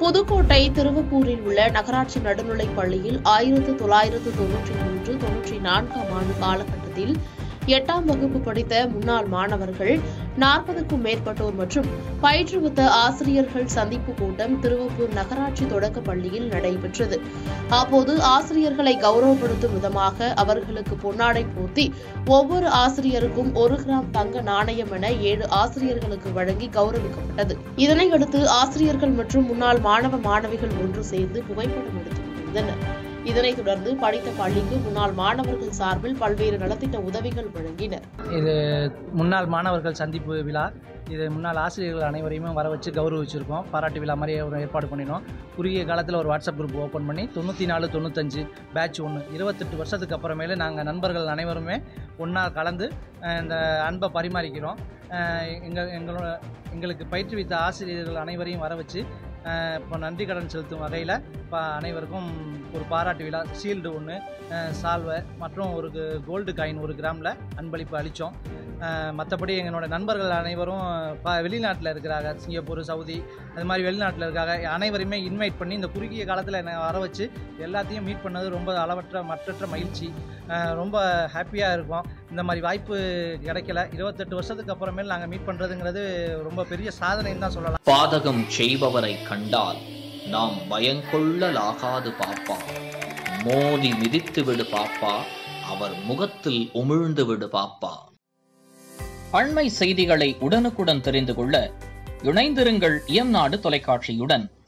புதுக்கோட்டை திருவப்பூரில் உள்ள நகராட்சி நடுநிலைப் பள்ளியில் ஆயிரத்து தொள்ளாயிரத்து தொன்னூற்றி மூன்று தொன்னூற்றி நான்காம் ஆண்டு காலகட்டத்தில் எட்டாம் வகுப்பு படித்த முன்னாள் மாணவர்கள் நாற்பதுக்கும் மேற்பட்டோர் மற்றும் பயிற்றுவித்த ஆசிரியர்கள் சந்திப்பு கூட்டம் திருவப்பூர் நகராட்சி தொடக்கப் பள்ளியில் நடைபெற்றது அப்போது ஆசிரியர்களை கௌரவப்படுத்தும் விதமாக அவர்களுக்கு பொன்னாடை போர்த்தி ஒவ்வொரு ஆசிரியருக்கும் ஒரு கிராம் தங்க நாணயம் என ஏழு ஆசிரியர்களுக்கு வழங்கி கௌரவிக்கப்பட்டது இதனையடுத்து ஆசிரியர்கள் மற்றும் முன்னாள் மாணவ மாணவிகள் ஒன்று சேர்ந்து புகைப்படம் எடுத்துக் கொண்டிருந்தனர் இதனைத் தொடர்ந்து படித்த பள்ளிக்கு முன்னாள் மாணவர்கள் சார்பில் பல்வேறு நலத்திட்ட உதவிகள் வழங்கினர் இது முன்னாள் மாணவர்கள் சந்திப்பு விழா இது முன்னாள் ஆசிரியர்கள் அனைவரையுமே வர வச்சு கௌரவிச்சிருக்கோம் பாராட்டு விழா மாதிரி ஒரு ஏற்பாடு பண்ணினோம் குறுகிய காலத்தில் ஒரு வாட்ஸ்அப் குரூப் ஓப்பன் பண்ணி தொண்ணூற்றி நாலு தொண்ணூத்தஞ்சு பேட்ச் ஒன்று இருபத்தெட்டு வருஷத்துக்கு அப்புறமேலே நாங்கள் நண்பர்கள் அனைவருமே ஒன்றா கலந்து அஹ், இந்த அன்பை பரிமாறிக்கிறோம் அஹ், எங்கள் எங்களோட எங்களுக்கு பயிற்றுவித்த ஆசிரியர்கள் அனைவரையும் வர வச்சு அஹ், இப்போ நன்றி கடன் செலுத்தும் வகையில் இப்போ அனைவருக்கும் ஒரு பாராட்டு விழா ஷீல்டு ஒன்று சால்வை மற்றும் ஒரு கோல்டு காயின் ஒரு கிராமில் அன்பளிப்பு அளித்தோம் மற்றபடி எங்களோட நண்பர்கள் அனைவரும் ப வெளிநாட்டில் இருக்கிறாங்க சிங்கப்பூர் சவுதி அது மாதிரி வெளிநாட்டில் இருக்காங்க அனைவரையுமே இன்வைட் பண்ணி இந்த குறுகிய காலத்தில் என்னை வர வச்சு எல்லாத்தையும் மீட் பண்ணது ரொம்ப அளவற்ற மற்றற்ற மகிழ்ச்சி அஹ் ரொம்ப ஹாப்பியாக இருக்கும் இந்த மாதிரி வாய்ப்பு கிடைக்கல இருபத்தெட்டு வருஷத்துக்கு அப்புறமேல் நாங்கள் மீட் பண்ணுறதுங்கிறது ரொம்ப பெரிய சாதனைன்னு தான் சொல்லலாம் பாதகம் செய்பவரை கண்டால் நாம் பயங்கொள்ளலாகாது பாப்பா மோதி மிதித்து விடு பாப்பா அவர் முகத்தில் உமிழ்ந்து விடு பாப்பா அண்மை செய்திகளை உடனுக்குடன் தெரிந்து கொள்ள இணைந்திருங்கள் இயம்நாடு தொலைக்காட்சியுடன்